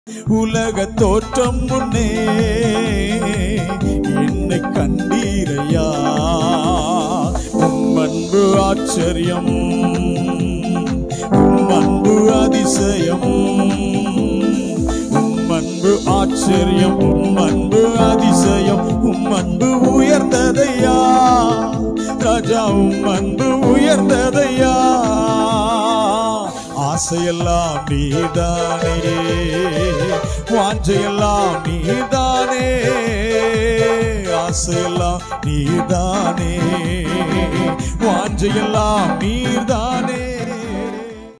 உலக தோற்றம் முன்னே என்னை கண்டீரையா உம் அன்பு ஆச்சரியம் உம் அன்பு அதிசயம் உம் அன்பு ஆச்சரியம் உம் அன்பு அதிசயம் உம் அன்பு உயர்ந்ததையா ராஜா உம் அன்பு உயர்ந்ததையா ஆசையெல்லாம் நீதானே வாஞ்சையெல்லாம் நீதானே ஆசையெல்லாம் நீதானே வாஞ்சையெல்லாம் நீதானே